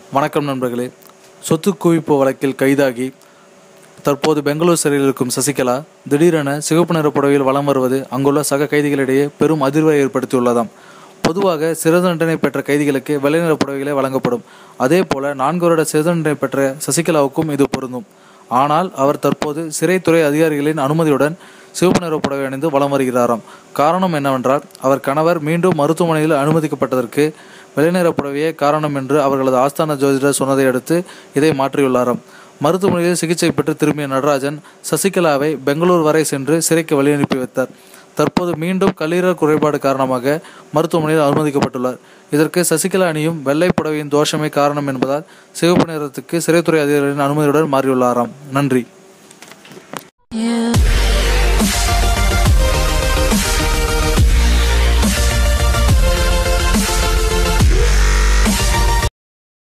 வணக்கம் நண்பர்களே சொத்து குவிப்பு வழக்கில் கைதாகி தற்போது பெங்களூர் சிறையில் இருக்கும் சசிகலா திடீரென சிவப்பு நிற புடவையில் வலம் வருவது அங்குள்ள சக கைதிகளிடையே பெரும் அதிர்வை ஏற்படுத்தியுள்ளதாம் பொதுவாக சிறை தண்டனை பெற்ற கைதிகளுக்கு வெள்ளை நிற புடவைகளே வழங்கப்படும் அதே போல நான்கு வருட சிறை தண்டனை பெற்ற சசிகலாவுக்கும் இது பொருந்தும் ஆனால் அவர் தற்போது சிறைத்துறை அதிகாரிகளின் அனுமதியுடன் சிவப்பு நிற புடவை அணிந்து வலம் வருகிறாராம் காரணம் என்னவென்றால் அவர் கணவர் மீண்டும் மருத்துவமனையில் அனுமதிக்கப்பட்டதற்கு வெள்ளைநிற புடவையே காரணம் என்று அவர்களது ஆஸ்தான ஜோதிடர் சொன்னதை அடுத்து இதை மாற்றியுள்ளாராம் மருத்துவமனையில் சிகிச்சை பெற்று திரும்பிய நடராஜன் சசிகலாவை பெங்களூர் வரை சென்று சிறைக்கு வழி அனுப்பி வைத்தார் தற்போது மீண்டும் கல்லீரல் குறைபாடு காரணமாக மருத்துவமனையில் அனுமதிக்கப்பட்டுள்ளார் இதற்கு சசிகலா அணியும் வெள்ளை புடவையின் தோஷமே காரணம் என்பதால் சிவப்பு நிறத்துக்கு சிறைத்துறை அதிகாரிகளின் அனுமதியுடன் மாறியுள்ளாராம் நன்றி You